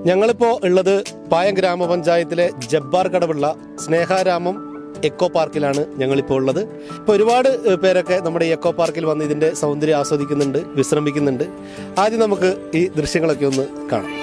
ഞങ്ങളിപ്പോൾ ഉള്ളത് പായം ഗ്രാമപഞ്ചായത്തിലെ ജബ്ബാർ കടവുള്ള സ്നേഹാരാമം എക്കോ പാർക്കിലാണ് ഞങ്ങളിപ്പോൾ ഉള്ളത് ഇപ്പോൾ ഒരുപാട് ഏഹ്, പേരൊക്കെ നമ്മുടെ ഈ എക്കോ പാർക്കിൽ വന്ന് ഇതിൻ്റെ സൗന്ദര്യം ആസ്വദിക്കുന്നുണ്ട് വിശ്രമിക്കുന്നുണ്ട് ആദ്യം നമുക്ക് ഈ ദൃശ്യങ്ങളൊക്കെ ഒന്ന് കാണാം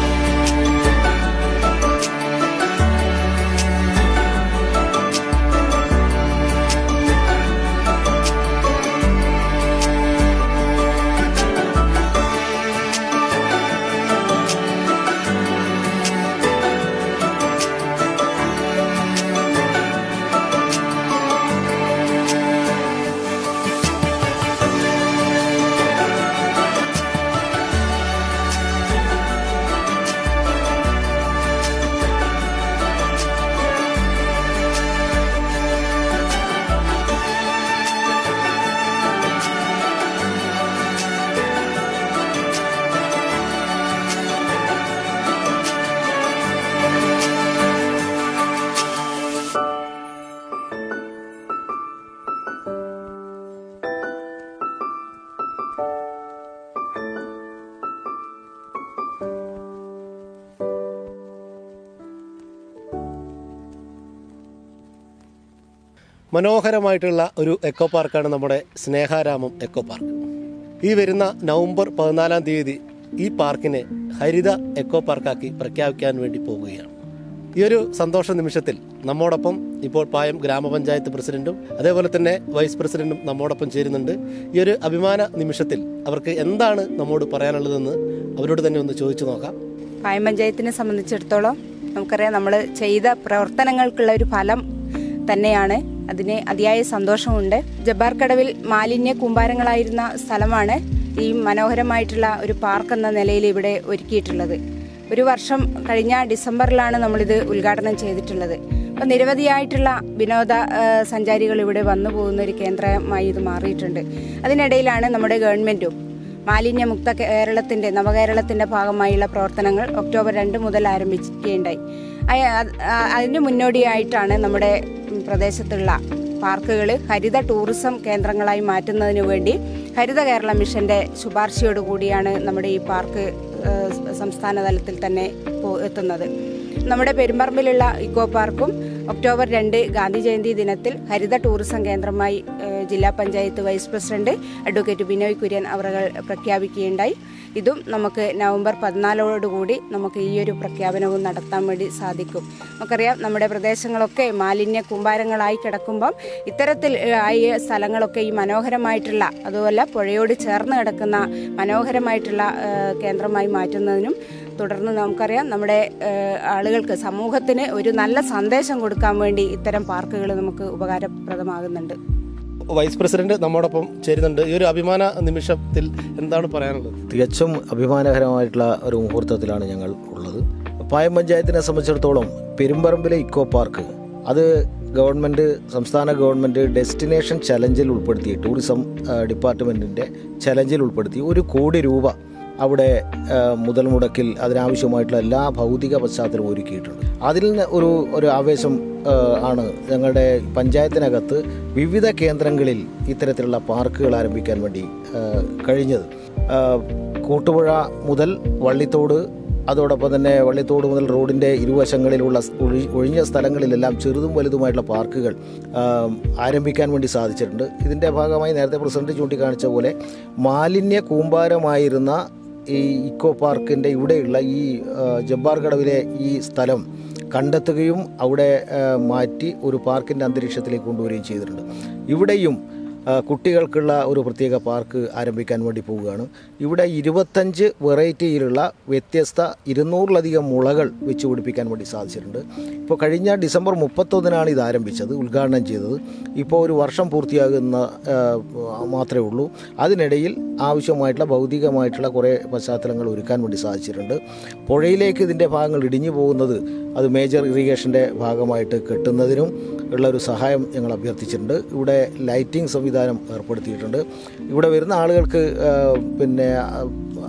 മനോഹരമായിട്ടുള്ള ഒരു എക്കോ പാർക്കാണ് നമ്മുടെ സ്നേഹാരാമം എക്കോ പാർക്ക് ഈ വരുന്ന നവംബർ പതിനാലാം തീയതി ഈ പാർക്കിനെ ഹരിത എക്കോ പാർക്കാക്കി പ്രഖ്യാപിക്കാൻ വേണ്ടി പോവുകയാണ് ഈ ഒരു സന്തോഷ നിമിഷത്തിൽ നമ്മോടൊപ്പം ഇപ്പോൾ പായം ഗ്രാമപഞ്ചായത്ത് പ്രസിഡന്റും അതേപോലെ തന്നെ വൈസ് പ്രസിഡന്റും നമ്മോടൊപ്പം ചേരുന്നുണ്ട് ഈ ഒരു അഭിമാന നിമിഷത്തിൽ അവർക്ക് എന്താണ് നമ്മോട് പറയാനുള്ളതെന്ന് അവരോട് തന്നെ ഒന്ന് ചോദിച്ചു നോക്കാം പായം പഞ്ചായത്തിനെ സംബന്ധിച്ചിടത്തോളം നമുക്കറിയാം നമ്മൾ ചെയ്ത പ്രവർത്തനങ്ങൾക്കുള്ള ഒരു ഫലം തന്നെയാണ് അതിന് അതിയായ സന്തോഷമുണ്ട് ജബ്ബാർ കടവിൽ മാലിന്യ കൂമ്പാരങ്ങളായിരുന്ന സ്ഥലമാണ് ഈ മനോഹരമായിട്ടുള്ള ഒരു പാർക്ക് എന്ന നിലയിൽ ഇവിടെ ഒരുക്കിയിട്ടുള്ളത് ഒരു വർഷം കഴിഞ്ഞ ഡിസംബറിലാണ് നമ്മളിത് ഉദ്ഘാടനം ചെയ്തിട്ടുള്ളത് അപ്പോൾ നിരവധിയായിട്ടുള്ള വിനോദ ആ, സഞ്ചാരികൾ ഇവിടെ വന്നു പോകുന്ന ഒരു കേന്ദ്രമായി ഇത് മാറിയിട്ടുണ്ട് അതിനിടയിലാണ് നമ്മുടെ ഗവൺമെൻറ്റും മാലിന്യമുക്ത കേരളത്തിന്റെ നവകേരളത്തിന്റെ ഭാഗമായുള്ള പ്രവർത്തനങ്ങൾ ഒക്ടോബർ രണ്ട് മുതൽ ആരംഭിക്കുകയുണ്ടായി അയ- അത് ആ- അതിന് മുന്നോടിയായിട്ടാണ് നമ്മുടെ ഉം, പ്രദേശത്തുള്ള പാർക്കുകൾ ഹരിത ടൂറിസം കേന്ദ്രങ്ങളായി മാറ്റുന്നതിനു വേണ്ടി ഹരിത കേരള മിഷന്റെ ശുപാർശയോട് കൂടിയാണ് നമ്മുടെ ഈ പാർക്ക് ഏഹ്, സംസ്ഥാന തലത്തിൽ തന്നെ പോ- എത്തുന്നത് നമ്മുടെ പെരുമ്പറമ്പിലുള്ള ഇക്കോ പാർക്കും ഒക്ടോബർ രണ്ട് ഗാന്ധി ജയന്തി ദിനത്തിൽ ഹരിത ടൂറിസം കേന്ദ്രമായി ഏഹ്, ജില്ലാ panchayat vice president advocate Binoy Kurian അവറുകൾ പ്രഖ്യാപിക്കുകയുണ്ടായി ഇതും നമുക്ക് നവംബർ പതിനാലോടുകൂടി നമുക്ക് ഈ ഒരു പ്രഖ്യാപനവും നടത്താൻ വേണ്ടി സാധിക്കും നമുക്കറിയാം നമ്മുടെ പ്രദേശങ്ങളൊക്കെ മാലിന്യ കൂമ്പാരങ്ങളായി കിടക്കുമ്പം ഇത്തരത്തിൽ ഏഹ്, ആയ സ്ഥലങ്ങളൊക്കെ ഈ മനോഹരമായിട്ടുള്ള അതുപോലെ പുഴയോട് ചേർന്ന് കിടക്കുന്ന മനോഹരമായിട്ടുള്ള ഏഹ്, കേന്ദ്രമായി മാറ്റുന്നതിനും തുടർന്ന് നമുക്കറിയാം നമ്മുടെ ഏഹ്, ആളുകൾക്ക് സമൂഹത്തിന് ഒരു നല്ല സന്ദേശം കൊടുക്കാൻ വേണ്ടി ഇത്തരം പാർക്കുകൾ നമുക്ക് ഉപകാരപ്രദമാകുന്നുണ്ട് വൈസ് പ്രസിഡന്റ് നമ്മോടൊപ്പം ചേരുന്നുണ്ട് ഈ ഒരു അഭിമാന നിമിഷത്തിൽ എന്താണ് പറയാനുള്ളത് തികച്ചും അഭിമാനകരമായിട്ടുള്ള ഒരു മുഹൂർത്തത്തിലാണ് ഞങ്ങൾ ഉള്ളത് പായം പഞ്ചായത്തിനെ സംബന്ധിച്ചിടത്തോളം പെരുമ്പറമ്പിലെ ഇക്കോ പാർക്ക് അത് ഗവൺമെൻറ് സംസ്ഥാന ഗവൺമെൻറ് ഡെസ്റ്റിനേഷൻ ചലഞ്ചിൽ ഉൾപ്പെടുത്തി ടൂറിസം ആ, ഡിപ്പാർട്ട്മെൻറ്റിൻ്റെ ചലഞ്ചിൽ ഉൾപ്പെടുത്തി ഒരു കോടി രൂപ അവിടെ ആ, മുതൽ മുടക്കിൽ അതിനാവശ്യമായിട്ടുള്ള എല്ലാ ഭൗതിക പശ്ചാത്തലവും ഒരുക്കിയിട്ടുണ്ട് അതിൽ നിന്ന് ഒരു ഒരു ആവേശം ആ, ആണ് ഞങ്ങളുടെ പഞ്ചായത്തിനകത്ത് വിവിധ കേന്ദ്രങ്ങളിൽ ഇത്തരത്തിലുള്ള പാർക്കുകൾ ആരംഭിക്കാൻ വേണ്ടി ആ, കഴിഞ്ഞത് ആ, കൂട്ടുപുഴ മുതൽ വള്ളിത്തോട് അതോടൊപ്പം തന്നെ വള്ളിത്തോട് മുതൽ റോഡിൻ്റെ ഇരുവശങ്ങളിലുള്ള സ് ഒഴി- ഒഴിഞ്ഞ സ്ഥലങ്ങളിലെല്ലാം ചെറുതും വലുതുമായിട്ടുള്ള പാർക്കുകൾ ആ, ആരംഭിക്കാൻ വേണ്ടി സാധിച്ചിട്ടുണ്ട് ഇതിൻ്റെ ഭാഗമായി നേരത്തെ പ്രസിഡന്റ് ചൂണ്ടിക്കാണിച്ച പോലെ മാലിന്യ കൂമ്പാരമായിരുന്ന ഈ ഇക്കോ പാർക്കിൻ്റെ ഇവിടെയുള്ള ഈ ആ, ജബ്ബാർ കടവിലെ ഈ സ്ഥലം കണ്ടെത്തുകയും അവിടെ ആ, മാറ്റി ഒരു പാർക്കിൻ്റെ അന്തരീക്ഷത്തിലേക്ക് കൊണ്ടുവരികയും ചെയ്തിട്ടുണ്ട് ഇവിടെയും ആ, കുട്ടികൾക്കുള്ള ഒരു പ്രത്യേക പാർക്ക് ആരംഭിക്കാൻ വേണ്ടി പോവുകയാണ് ഇവിടെ ഇരുപത്തഞ്ച് വെറൈറ്റിയിലുള്ള വ്യത്യസ്ത ഇരുന്നൂറിലധികം മുളകൾ വെച്ച് പിടിപ്പിക്കാൻ വേണ്ടി സാധിച്ചിട്ടുണ്ട് ഇപ്പോൾ കഴിഞ്ഞ ഡിസംബർ മുപ്പത്തൊന്നിനാണ് ഇത് ആരംഭിച്ചത് ഉദ്ഘാടനം ചെയ്തത് ഇപ്പോൾ ഒരു വർഷം പൂർത്തിയാകുന്ന ആ, മാത്രമേ ഉള്ളൂ അതിനിടയിൽ ആവശ്യമായിട്ടുള്ള ഭൗതികമായിട്ടുള്ള കുറേ പശ്ചാത്തലങ്ങൾ ഒരുക്കാൻ വേണ്ടി സാധിച്ചിട്ടുണ്ട് പുഴയിലേക്ക് ഇതിൻ്റെ ഭാഗങ്ങൾ ഇടിഞ്ഞു പോകുന്നത് അത് മേജർ ഇറിഗേഷൻ്റെ ഭാഗമായിട്ട് കെട്ടുന്നതിനും ഉള്ള ഒരു സഹായം ഞങ്ങൾ അഭ്യർത്ഥിച്ചിട്ടുണ്ട് ഇവിടെ ലൈറ്റിംഗ് സംവിധാനം ഏർപ്പെടുത്തിയിട്ടുണ്ട് ഇവിടെ വരുന്ന ആളുകൾക്ക് ആ, പിന്നെ ആ,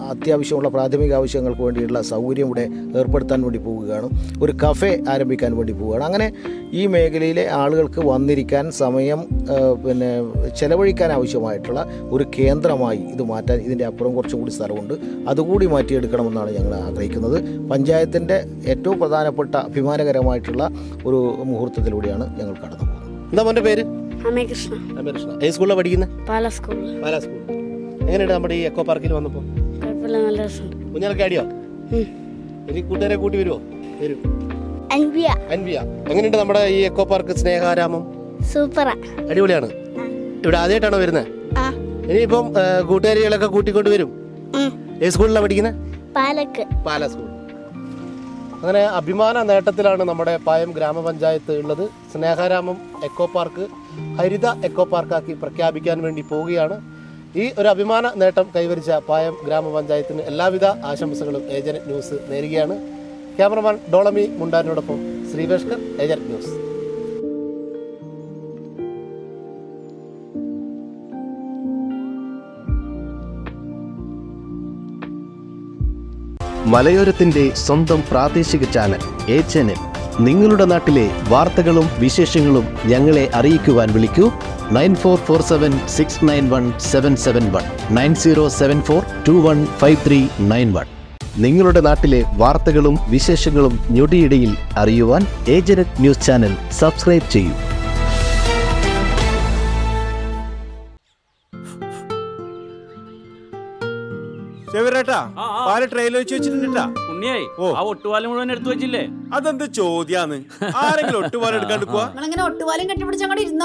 അത്യാവശ്യമുള്ള പ്രാഥമിക ആവശ്യങ്ങൾക്ക് വേണ്ടിയുള്ള സൗകര്യം ഇവിടെ ഏർപ്പെടുത്താൻ വേണ്ടി പോവുകയാണ് ഒരു കഫേ ആരംഭിക്കാൻ വേണ്ടി പോവുകയാണ് അങ്ങനെ ഈ മേഖലയിലെ ആളുകൾക്ക് വന്നിരിക്കാൻ സമയം ആ, പിന്നെ ചെലവഴിക്കാൻ ആവശ്യമായിട്ടുള്ള ഒരു കേന്ദ്രമായി ഇത് മാറ്റാൻ ഇതിൻ്റെ അപ്പുറം കുറച്ചും കൂടി സ്ഥലമുണ്ട് അതുകൂടി മാറ്റിയെടുക്കണമെന്നാണ് ഞങ്ങൾ ആഗ്രഹിക്കുന്നത് പഞ്ചായത്തിൻ്റെ ഏറ്റവും പ്രധാനപ്പെട്ട അഭിമാനകരമായിട്ടുള്ള ഒരു മുഹൂർത്തത്തിലൂടെയാണ് ഞങ്ങൾ കടന്നു പോകുന്നത് എന്താ മോന്റെ പേര് അമ്മേ കൃഷ്ണ കൃഷ്ണ ഏത് സ്കൂളിലാണ് പഠിക്കുന്നത് പാല സ്കൂളിൽ പാലാ സ്കൂൾ എങ്ങനെയുണ്ട് നമ്മുടെ ഈ എക്കോ പാർക്കിൽ വന്നപ്പോൾ കുഴപ്പമില്ല നല്ല രസമുണ്ട് കുഞ്ഞാലൊക്കെ അടിയോ ഇനി കൂട്ടുകാരെ കൂട്ടി വരുമോ വരും അൻപിയ അൻവിയ എങ്ങനെയുണ്ട് നമ്മുടെ ഈ എക്കോ പാർക്ക് സ്നേഹാരാമം സൂപ്പറാ അടിപൊളിയാണ് ഇവിടെ ആദ്യമായിട്ടാണോ വരുന്നത് ആ ഇനിയിപ്പം ആ, കൂട്ടുകാരികളൊക്കെ കൂട്ടിക്കൊണ്ട് വരും ഏത് സ്കൂളിലാണ് പഠിക്കുന്നത് പാലക്ക് പാലാ സ്കൂൾ അങ്ങനെ അഭിമാന നേട്ടത്തിലാണ് നമ്മുടെ പായം ഗ്രാമപഞ്ചായത്ത് ഉള്ളത് സ്നേഹാരാമം എക്കോ പാർക്ക് ഹരിത എക്കോ പാർക്കാക്കി പ്രഖ്യാപിക്കാൻ വേണ്ടി പോവുകയാണ് ഈ ഒരു അഭിമാന നേട്ടം കൈവരിച്ച പായം ഗ്രാമപഞ്ചായത്തിന് എല്ലാവിധ ആശംസകളും ഏജന്റ് ന്യൂസ് നേരുകയാണ് ക്യാമറമാൻ ഡോളമി മുണ്ടാരിനോടൊപ്പം ശ്രീവേഷ്കർ ഏജന്റ് ന്യൂസ് മലയോരത്തിന്റെ സ്വന്തം പ്രാദേശിക ചാനൽ എ ചാനൽ നിങ്ങളുടെ നാട്ടിലെ വാർത്തകളും വിശേഷങ്ങളും ഞങ്ങളെ അറിയിക്കുവാൻ വിളിക്കൂ nine four four seven six nine one seven seven one nine zero seven four two one five three nine one നിങ്ങളുടെ നാട്ടിലെ വാർത്തകളും വിശേഷങ്ങളും ഞൊടിയിടയിൽ അറിയുവാൻ ഏജനറ്റ് ന്യൂസ് ചാനൽ സബ്സ്ക്രൈബ് ചെയ്യൂ ചെവിരേട്ടാ ആ, ആ. പാല് ട്രെയിലർ വെച്ച് വെച്ചിട്ടുണ്ടാ ഉണ്ണിയായി ഓ. ആ ഒട്ടുപാലം മുഴുവൻ എടുത്തു വെച്ചില്ലേ അതെന്ത് ചോദ്യാന്ന് ആരെങ്കിലും ഒട്ടുപാലം എടുക്കാണ്ട് പോവാ നിങ്ങളിങ്ങനെ ഒട്ടുപാലും കെട്ടിപ്പിടിച്ച് അങ്ങോട്ട് ഇരുന്നോ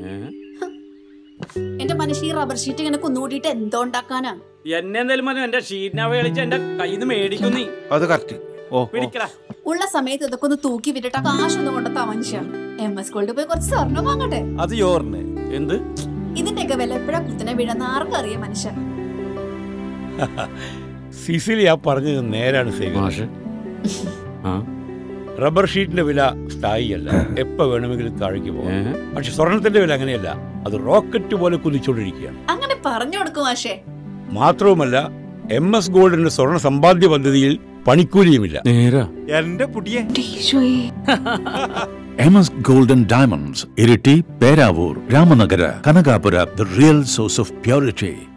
എന്റെ മനുഷ്യ ഈ റബ്ബർ ഷീറ്റ് ഇങ്ങനെ കുന്നുകൂട്ടിയിട്ട് എന്തോ ഉണ്ടാക്കാനാ എന്നെ എന്തായാലും മതി എന്റെ ഷീറ്റിനെ കളിച്ച് എന്റെ കയ്യിൽ നിന്ന് മേടിക്കും നീ അത് കറക്റ്റ് ഓ ഓ. പിടിക്കടാ ഉള്ള സമയത്ത് ഇതൊക്കെ ഒന്ന് തൂക്കി വിട്ടിട്ട് ആ കാശൊന്നും കൊണ്ടെത്താ മനുഷ്യ എം എസ് സ്കൂളിൽ പോയി കുറച്ച് സ്വർണം വാങ്ങട്ടെ അത് യോറിന് എന്ത് ഇതിന്റെയൊക്കെ വില എപ്പോഴാ കുത്തിനെ വീഴുന്ന ആർക്കും അറിയാം മനുഷ്യ സിസിലി ആ പറഞ്ഞത് നേരാണ് സേവ ആ റബ്ബർ ഷീറ്റിന്റെ വില സ്ഥായിയല്ല എപ്പോ വേണമെങ്കിലും താഴേക്ക് പോകാം ഏ? പക്ഷെ സ്വർണത്തിന്റെ വില അങ്ങനെയല്ല അത് റോക്കറ്റ് പോലെ കുതിച്ചുകൊണ്ടിരിക്കുകയാണ് അങ്ങനെ പറഞ്ഞു കൊടുക്കും മാഷേ മാത്രവുമല്ല എം എസ് ഗോൾഡിന്റെ സ്വർണ്ണ സമ്പാദ്യ പദ്ധതിയിൽ പണിക്കൂലിയുമില്ല നേരാ എന്റെ പുടിയെ M S golden diamonds Iritty Peravoor Ramanagara Kanakapura the real source of purity